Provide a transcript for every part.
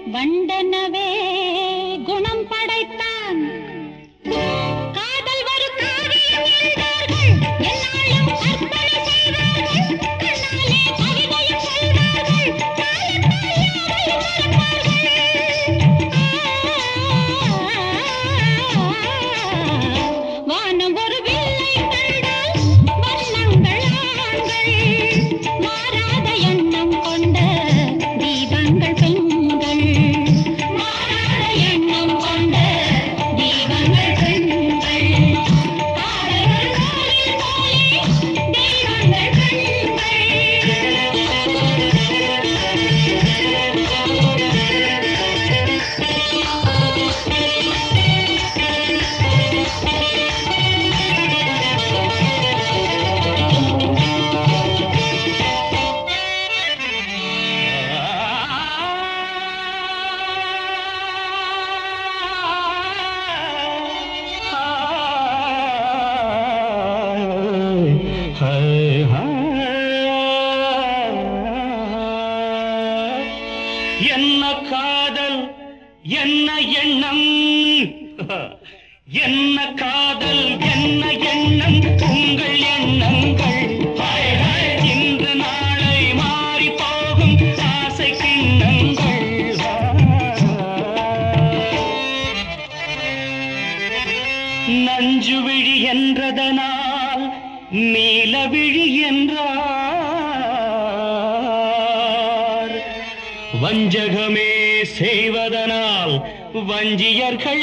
வண்டனவே குணம் படைத்தான் காதல் ஒரு காரியம் என்றார்கள் என்னாலும் அர்ப்பணை செய்வார்கள் கண்ணாலே கவிதையும் சொல்வார்கள் காலத்தால் யாரையும் மறப்பார்கள் வானம் ஒரு வில்லை கண்டால் வண்ணங்கள் ஆண்கள் மாறாத எண்ணம் கொண்ட தீபங்கள் பெண்கள் மாறாத எண்ணம் கொண்ட தீபங்கள் பெண்கள் காதலர் கோயில் போலே தெய்வங்கள் என்ன காதல் என்ன எண்ணம் என்ன காதல் என்ன எண்ணம் உங்கள் எண்ணங்கள் ஹாய், ஹாய், இன்று நாளை மாறி போகும் ஆசை கிண்ணங்கள் நஞ்சு விழி என்றதனால் நீலவிழி என்றார் வஞ்சகமே செய்வதனால் வஞ்சியர்கள்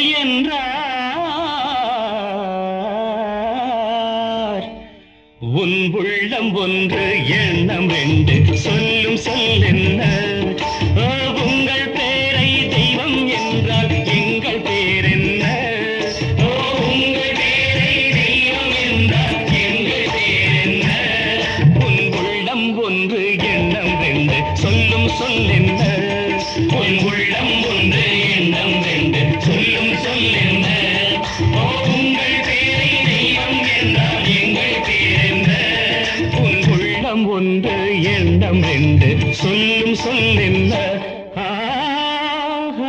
என்றார் உன் உள்ளம் ஒன்று எண்ணம் ரெண்டு சொல்லும் சொல்லென்ன ஓ, உங்கள் பேரை தெய்வம் என்றால் எங்கள் பேர் என்ன ஓ, உங்கள் பேரை தெய்வம் என்றால் எங்கள் பேர் என்ன உன் உள்ளம் ஒன்று எண்ணம் ரெண்டு சொல்லும் சொல்லென்ன உன் உள்ளம் ஒன்று எண்ணம் ரெண்டு சொல்லும் சொல்லென்ன ஓ, உங்கள் பேரை தெய்வம் என்றால் எங்கள் பேர் என்ன உன் உள்ளம் ஒன்று எண்ணம் ரெண்டு சொல்லும் சொல்லென்ன ஆஹா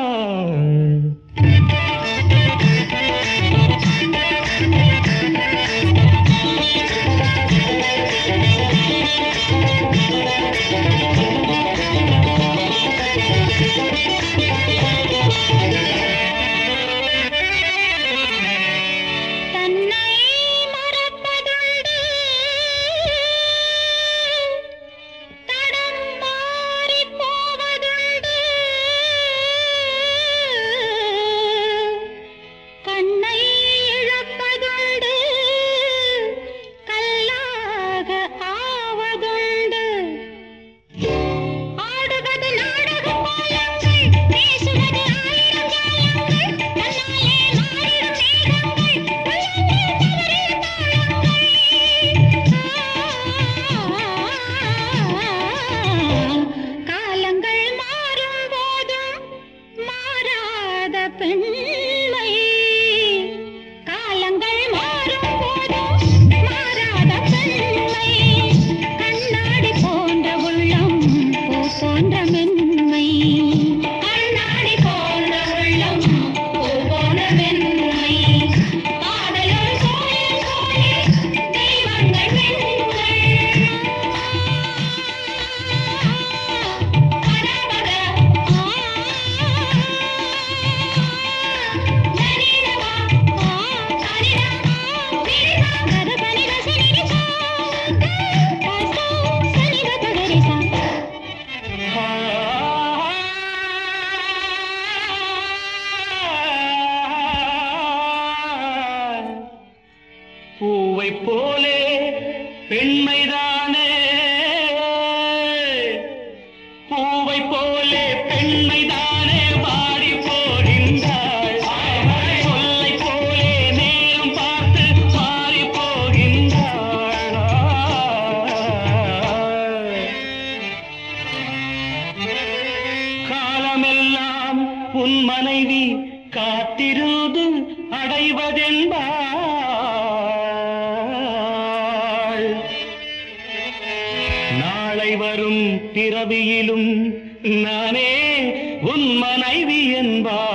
தன்னை மறப்பதுண்டு தடம் மாறிப் போவதுண்டு கண்ணை இழப்பதுண்டு கல்லாக ஆவதுண்டு ஆடுவது நாடக கோலங்கள் பேசுவது ஆயிரம் ஜாலங்கள் தன்னாலே மாறிடும் மேகங்கள் உள்ளங்கள் தவறிய தாளங்கள் காலங்கள் மாறும் போதும் மாறாத பெண்மை காலங்கள் மாறும் போதும் மாறாத பெண்மை கண்ணாடி போன்ற உள்ளம் பூ போன்ற மென்மை கண்ணாடி போன்ற உள்ளம் பூ போன்ற மென்மை காதலர் கோயில் கோலே தெய்வங்கள் பெண்கள் பரபர நரிரவா சரிரவா விரிவா கதபனி ரசனிரிசா பாசா சனித பகரிசா பூவை போலே பெண்மைதானே பூவை போலே பெண்மைதானே வாடி போகின்றாள் சொல்லை போலே நேரம் பார்த்து மாறி போகின்றாள் காலமெல்லாம் உன் மனைவி காத்திருந்து அடைவதென்பாள் நாளை வரும் பிறவியிலும் நானே உன் மனைவி என்பாள்